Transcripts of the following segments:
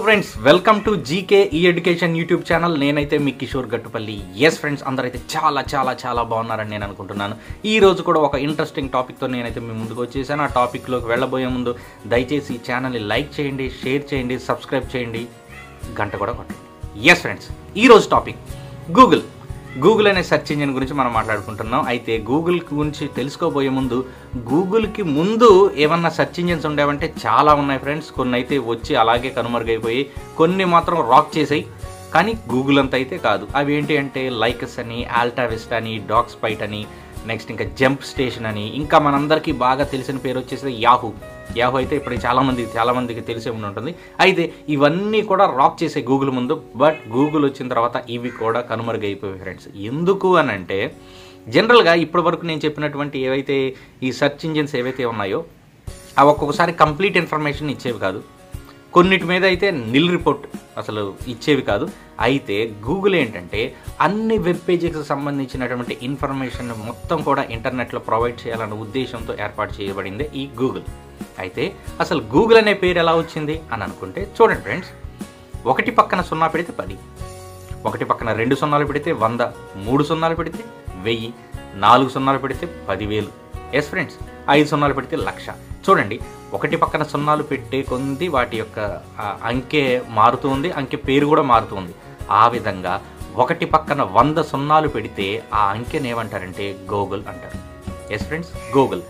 friends welcome to GK ఈ education YouTube channel నేనైతే మీ కిషోర్ గట్టుపల్లి ఎస్ ఫ్రెండ్స్ అందరైతే చాలా చాలా చాలా బాగున్నారని నేను అనుకుంటున్నాను ఈ రోజు కూడా ఒక ఇంట్రెస్టింగ్ టాపిక్తో నేనైతే మీ ముందుకు వచ్చేసాను ఆ టాపిక్లోకి వెళ్ళబోయే ముందు దయచేసి ఈ ఛానల్ని లైక్ చేయండి షేర్ చేయండి సబ్స్క్రైబ్ చేయండి గంట కూడా కొట్టండి ఎస్ ఫ్రెండ్స్ ఈరోజు టాపిక్ గూగుల్ గూగుల్ అనే సెర్చ్ ఇంజిన్ గురించి మనం మాట్లాడుకుంటున్నాం అయితే గూగుల్ గురించి తెలుసుకోబోయే ముందు గూగుల్కి ముందు ఏమన్నా సెర్చ్ ఇంజిన్స్ ఉండేవంటే చాలా ఉన్నాయి ఫ్రెండ్స్ కొన్ని అయితే వచ్చి అలాగే కనుమరుగైపోయి కొన్ని మాత్రం రాక్ చేసాయి కానీ గూగుల్ అంత అయితే కాదు అవి ఏంటి అంటే లైకస్ అని ఆల్టావిస్ట్ అని డాగ్ స్పైట్ అని నెక్స్ట్ ఇంకా జంప్ స్టేషన్ అని ఇంకా మనందరికీ బాగా తెలిసిన పేరు వచ్చేసి యాహూ యాహూ అయితే ఇప్పుడు చాలా మందికి చాలా మందికి తెలిసే ఉండి ఉంటుంది అయితే ఇవన్నీ కూడా రాక్ చేసే గూగుల్ ముందు బట్ గూగుల్ వచ్చిన తర్వాత ఇవి కూడా కనుమరుగైపోయాయి ఫ్రెండ్స్ ఎందుకు అని అంటే జనరల్గా ఇప్పటి వరకు నేను చెప్పినటువంటి ఏవైతే ఈ సెర్చ్ ఇంజిన్స్ ఏవైతే ఉన్నాయో అవి ఒక్కొక్కసారి కంప్లీట్ ఇన్ఫర్మేషన్ ఇచ్చేవి కాదు కొన్నిటి మీద అయితే నిల్ రిపోర్ట్ అసలు ఇచ్చేవి కాదు అయితే గూగుల్ ఏంటంటే అన్ని వెబ్ పేజెస్కి సంబంధించినటువంటి ఇన్ఫర్మేషన్ మొత్తం కూడా ఇంటర్నెట్లో ప్రొవైడ్ చేయాలన్న ఉద్దేశంతో ఏర్పాటు చేయబడింది ఈ గూగుల్ అయితే అసలు గూగుల్ అనే పేరు ఎలా వచ్చింది అని అనుకుంటే చూడండి ఫ్రెండ్స్ ఒకటి పక్కన సున్నా పెడితే పది ఒకటి పక్కన రెండు సున్నాలు పెడితే వంద మూడు సున్నాలు పెడితే వెయ్యి నాలుగు సున్నాలు పెడితే పదివేలు ఎస్ ఫ్రెండ్స్ ఐదు సున్నాలు పెడితే లక్ష చూడండి ఒకటి పక్కన సున్నాలు పెట్టే కొంది వాటి యొక్క ఆ, అంకె మారుతుంది అంకె పేరు కూడా మారుతుంది ఆ విధంగా ఒకటి పక్కన వంద సున్నాలు పెడితే ఆ అంకెని ఏమంటారంటే గూగుల్ అంటారు ఎస్ ఫ్రెండ్స్ గూగుల్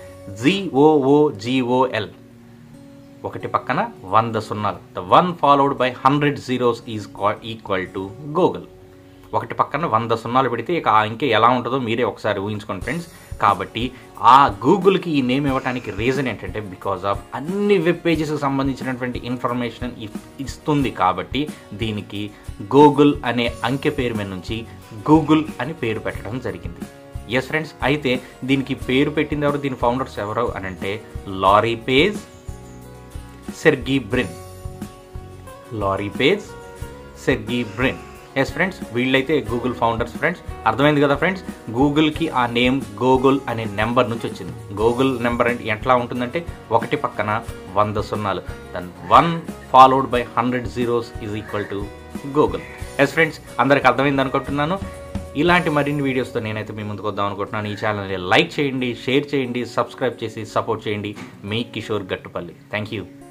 జిఓఓజిఓఎల్ ఒకటి పక్కన వంద సున్నాలు the one followed by hundred zeros is equal to googol ఒకటి పక్కన వంద సున్నాలు పెడితే ఇక ఆ ఇంకే ఎలా ఉంటుందో మీరే ఒకసారి ఊహించుకోండి ఫ్రెండ్స్ కాబట్టి ఆ గూగుల్కి ఈ నేమ్ ఇవ్వడానికి రీజన్ ఏంటంటే బికాజ్ ఆఫ్ అన్ని వెబ్ పేజెస్కి సంబంధించినటువంటి ఇన్ఫర్మేషన్ ఇస్తుంది కాబట్టి దీనికి గూగుల్ అనే అంకె పేరు మీద నుంచి గూగుల్ అని పేరు పెట్టడం జరిగింది ఎస్ ఫ్రెండ్స్ అయితే దీనికి పేరు పెట్టింది ఎవరు దీని ఫౌండర్స్ ఎవరు అని అంటే Larry Page Sergey Brin Larry Page Sergey Brin yes friends వీళ్ళైతే గూగుల్ ఫౌండర్స్ ఫ్రెండ్స్ అర్థమైంది కదా ఫ్రెండ్స్ గూగుల్కి ఆ నేమ్ గూగుల్ అనే నెంబర్ నుంచి వచ్చింది గూగుల్ నెంబర్ అంటే ఎట్లా ఉంటుందంటే ఒకటి పక్కన వంద సున్నాలు then one followed by hundred zeros is equal to googol yes friends అందరికి అర్థమైంది అనుకుంటున్నాను ఇలాంటి మరిన్ని వీడియోస్తో నేనైతే మీ ముందుకు వద్దాం అనుకుంటున్నాను ఈ ఛానల్ని లైక్ చేయండి షేర్ చేయండి సబ్స్క్రైబ్ చేసి సపోర్ట్ చేయండి మీ కిషోర్ గట్టుపల్లి థ్యాంక్ యూ